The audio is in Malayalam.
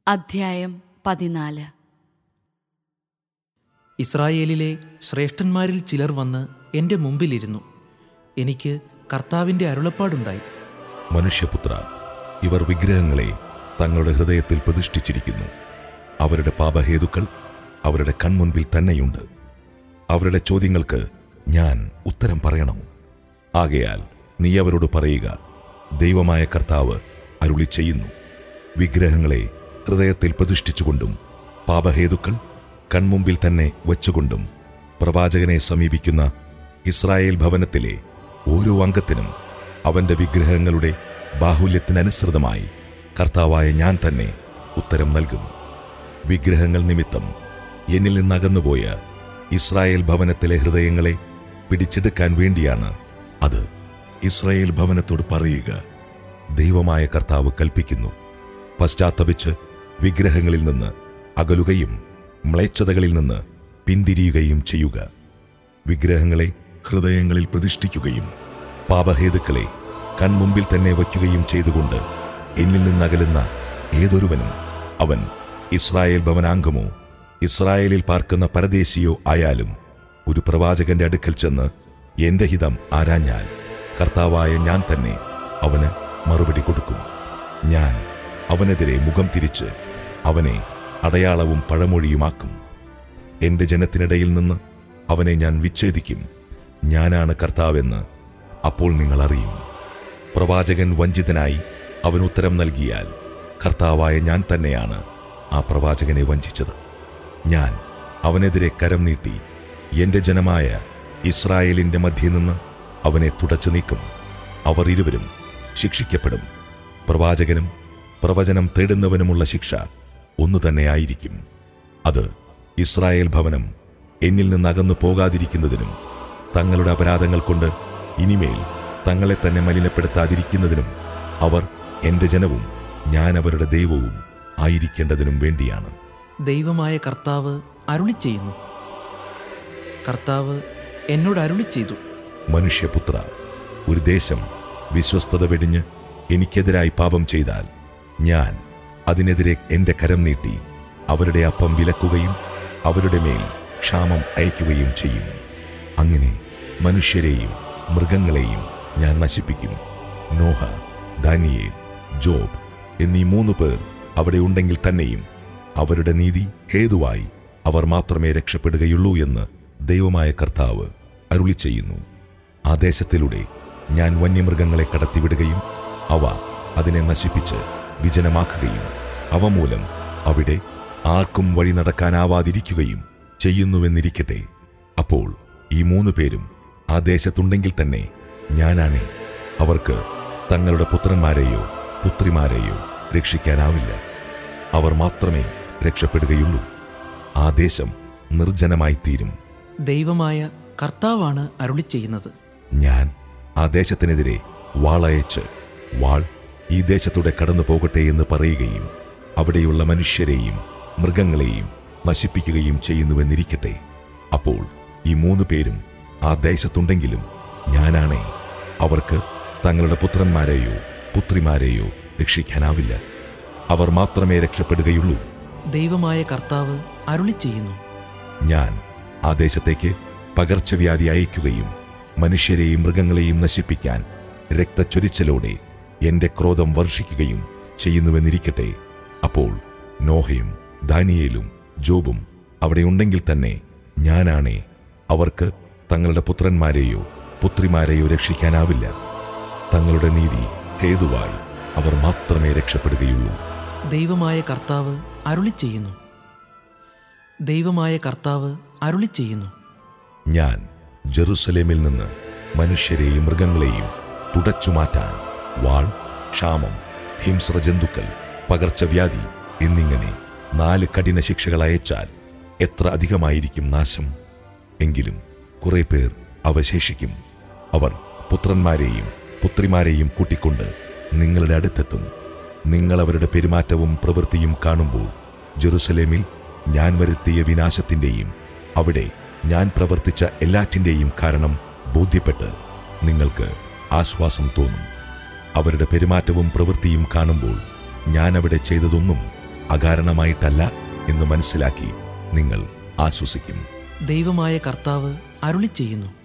അധ്യായം പതിനാല് ഇസ്രായേലിലെ ശ്രേഷ്ഠന്മാരിൽ ചിലർ വന്ന് എൻ്റെ മുമ്പിലിരുന്നു എനിക്ക് കർത്താവിൻ്റെ അരുളപ്പാടുണ്ടായി മനുഷ്യപുത്ര ഇവർ വിഗ്രഹങ്ങളെ തങ്ങളുടെ ഹൃദയത്തിൽ പ്രതിഷ്ഠിച്ചിരിക്കുന്നു അവരുടെ പാപഹേതുക്കൾ അവരുടെ കൺമുൻപിൽ തന്നെയുണ്ട് അവരുടെ ചോദ്യങ്ങൾക്ക് ഞാൻ ഉത്തരം പറയണോ ആകയാൽ നീ അവരോട് പറയുക ദൈവമായ കർത്താവ് അരുളി ചെയ്യുന്നു വിഗ്രഹങ്ങളെ ഹൃദയത്തിൽ പ്രതിഷ്ഠിച്ചുകൊണ്ടും പാപഹേതുക്കൾ കൺമുമ്പിൽ തന്നെ വച്ചുകൊണ്ടും പ്രവാചകനെ സമീപിക്കുന്ന ഇസ്രായേൽ ഭവനത്തിലെ ഓരോ അംഗത്തിനും അവന്റെ വിഗ്രഹങ്ങളുടെ ബാഹുല്യത്തിനനുസൃതമായി കർത്താവായ ഞാൻ തന്നെ ഉത്തരം നൽകുന്നു വിഗ്രഹങ്ങൾ നിമിത്തം എന്നിൽ നിന്നകന്നുപോയ ഇസ്രായേൽ ഭവനത്തിലെ ഹൃദയങ്ങളെ പിടിച്ചെടുക്കാൻ വേണ്ടിയാണ് അത് ഇസ്രായേൽ ഭവനത്തോട് പറയുക ദൈവമായ കർത്താവ് കൽപ്പിക്കുന്നു പശ്ചാത്തപിച്ച് വിഗ്രഹങ്ങളിൽ നിന്ന് അകലുകയും മ്ലേച്ഛതകളിൽ നിന്ന് പിന്തിരിയുകയും ചെയ്യുക വിഗ്രഹങ്ങളെ ഹൃദയങ്ങളിൽ പ്രതിഷ്ഠിക്കുകയും പാപഹേതുക്കളെ കൺമുമ്പിൽ തന്നെ വയ്ക്കുകയും ചെയ്തുകൊണ്ട് എന്നിൽ നിന്നകലുന്ന ഏതൊരുവനും അവൻ ഇസ്രായേൽ ഭവനാംഗമോ ഇസ്രായേലിൽ പാർക്കുന്ന പരദേശിയോ ആയാലും ഒരു പ്രവാചകന്റെ അടുക്കൽ ചെന്ന് എന്റെ ഹിതം ആരാഞ്ഞാൽ കർത്താവായ ഞാൻ തന്നെ അവന് മറുപടി കൊടുക്കും ഞാൻ അവനെതിരെ മുഖം തിരിച്ച് അവനെ അടയാളവും പഴമൊഴിയുമാക്കും എന്റെ ജനത്തിനിടയിൽ നിന്ന് അവനെ ഞാൻ വിച്ഛേദിക്കും ഞാനാണ് കർത്താവെന്ന് അപ്പോൾ നിങ്ങൾ അറിയും പ്രവാചകൻ വഞ്ചിതനായി അവൻ ഉത്തരം നൽകിയാൽ കർത്താവായ ഞാൻ തന്നെയാണ് ആ പ്രവാചകനെ വഞ്ചിച്ചത് ഞാൻ അവനെതിരെ കരം നീട്ടി എന്റെ ജനമായ ഇസ്രായേലിന്റെ മധ്യേ നിന്ന് അവനെ തുടച്ചു നീക്കും അവർ ഇരുവരും ശിക്ഷിക്കപ്പെടും പ്രവാചകനും പ്രവചനം തേടുന്നവനുമുള്ള ശിക്ഷ ഒന്നു തന്നെയായിരിക്കും അത് ഇസ്രായേൽ ഭവനം എന്നിൽ നിന്നകന്നു പോകാതിരിക്കുന്നതിനും തങ്ങളുടെ അപരാധങ്ങൾ കൊണ്ട് ഇനിമേൽ തങ്ങളെ തന്നെ മലിനപ്പെടുത്താതിരിക്കുന്നതിനും അവർ എന്റെ ജനവും ഞാൻ അവരുടെ ദൈവവും ആയിരിക്കേണ്ടതിനും വേണ്ടിയാണ് ദൈവമായ കർത്താവ് അരുളി ചെയ്യുന്നു കർത്താവ് എന്നോട് അരുളി ചെയ്തു മനുഷ്യപുത്ര ഒരു ദേശം വിശ്വസ്തത വെടിഞ്ഞ് എനിക്കെതിരായി പാപം ചെയ്താൽ ഞാൻ അതിനെതിരെ എന്റെ കരം നീട്ടി അവരുടെ അപ്പം വിലക്കുകയും അവരുടെ മേൽ ക്ഷാമം അയക്കുകയും ചെയ്യും അങ്ങനെ മനുഷ്യരെയും മൃഗങ്ങളെയും ഞാൻ നശിപ്പിക്കും നോഹ ദാനിയേൽ ജോബ് എന്നീ മൂന്നു പേർ അവിടെ ഉണ്ടെങ്കിൽ തന്നെയും അവരുടെ നീതി ഹേതുവായി അവർ മാത്രമേ രക്ഷപ്പെടുകയുള്ളൂ എന്ന് ദൈവമായ കർത്താവ് അരുളി ചെയ്യുന്നു ആ ദേശത്തിലൂടെ ഞാൻ വന്യമൃഗങ്ങളെ കടത്തിവിടുകയും അവ അതിനെ നശിപ്പിച്ച് വിജനമാക്കുകയും അവ മൂലം അവിടെ ആർക്കും വഴി നടക്കാനാവാതിരിക്കുകയും ചെയ്യുന്നുവെന്നിരിക്കട്ടെ അപ്പോൾ ഈ മൂന്ന് പേരും ആ ദേശത്തുണ്ടെങ്കിൽ തന്നെ ഞാനാണേ അവർക്ക് തങ്ങളുടെ പുത്രന്മാരെയോ പുത്രിമാരെയോ രക്ഷിക്കാനാവില്ല അവർ മാത്രമേ രക്ഷപ്പെടുകയുള്ളൂ ആ ദേശം നിർജ്ജനമായി തീരും ദൈവമായ കർത്താവാണ് അരുളി ചെയ്യുന്നത് ഞാൻ ആ ദേശത്തിനെതിരെ വാളയച്ച് വാൾ ഈ ദേശത്തൂടെ കടന്നു പോകട്ടെ എന്ന് പറയുകയും അവിടെയുള്ള മനുഷ്യരെയും മൃഗങ്ങളെയും നശിപ്പിക്കുകയും ചെയ്യുന്നുവെന്നിരിക്കട്ടെ അപ്പോൾ ഈ മൂന്ന് പേരും ആ ദേശത്തുണ്ടെങ്കിലും ഞാനാണേ അവർക്ക് തങ്ങളുടെ പുത്രന്മാരെയോ പുത്രിമാരെയോ രക്ഷിക്കാനാവില്ല അവർ മാത്രമേ രക്ഷപ്പെടുകയുള്ളൂ ദൈവമായ കർത്താവ് അരുളി ചെയ്യുന്നു ഞാൻ ആ ദേശത്തേക്ക് പകർച്ചവ്യാധി അയക്കുകയും മനുഷ്യരെയും മൃഗങ്ങളെയും നശിപ്പിക്കാൻ രക്തച്ചൊരിച്ചലോടെ എന്റെ ക്രോധം വർഷിക്കുകയും ചെയ്യുന്നുവെന്നിരിക്കട്ടെ അപ്പോൾ നോഹയും ദാനിയേലും ജോബും അവിടെ ഉണ്ടെങ്കിൽ തന്നെ ഞാനാണേ അവർക്ക് തങ്ങളുടെ പുത്രന്മാരെയോ പുത്രിമാരെയോ രക്ഷിക്കാനാവില്ല തങ്ങളുടെ നീതി ഹേതുവായി അവർ മാത്രമേ രക്ഷപ്പെടുകയുള്ളൂ ദൈവമായ കർത്താവ് അരുളി ചെയ്യുന്നു ദൈവമായ കർത്താവ് അരുളി ചെയ്യുന്നു ഞാൻ ജെറുസലേമിൽ നിന്ന് മനുഷ്യരെയും മൃഗങ്ങളെയും തുടച്ചുമാറ്റാൻ വാൾ ക്ഷാമം ഹിംസ്രജന്തുക്കൾ പകർച്ചവ്യാധി എന്നിങ്ങനെ നാല് കഠിന ശിക്ഷകൾ അയച്ചാൽ എത്ര അധികമായിരിക്കും നാശം എങ്കിലും കുറെ പേർ അവശേഷിക്കും അവർ പുത്രന്മാരെയും പുത്രിമാരെയും കൂട്ടിക്കൊണ്ട് നിങ്ങളുടെ അടുത്തെത്തും നിങ്ങൾ അവരുടെ പെരുമാറ്റവും പ്രവൃത്തിയും കാണുമ്പോൾ ജെറുസലേമിൽ ഞാൻ വരുത്തിയ വിനാശത്തിന്റെയും അവിടെ ഞാൻ പ്രവർത്തിച്ച എല്ലാറ്റിന്റെയും കാരണം ബോധ്യപ്പെട്ട് നിങ്ങൾക്ക് ആശ്വാസം തോന്നും അവരുടെ പെരുമാറ്റവും പ്രവൃത്തിയും കാണുമ്പോൾ ഞാൻ അവിടെ ചെയ്തതൊന്നും അകാരണമായിട്ടല്ല എന്ന് മനസ്സിലാക്കി നിങ്ങൾ ആശ്വസിക്കും ദൈവമായ കർത്താവ് അരുളി ചെയ്യുന്നു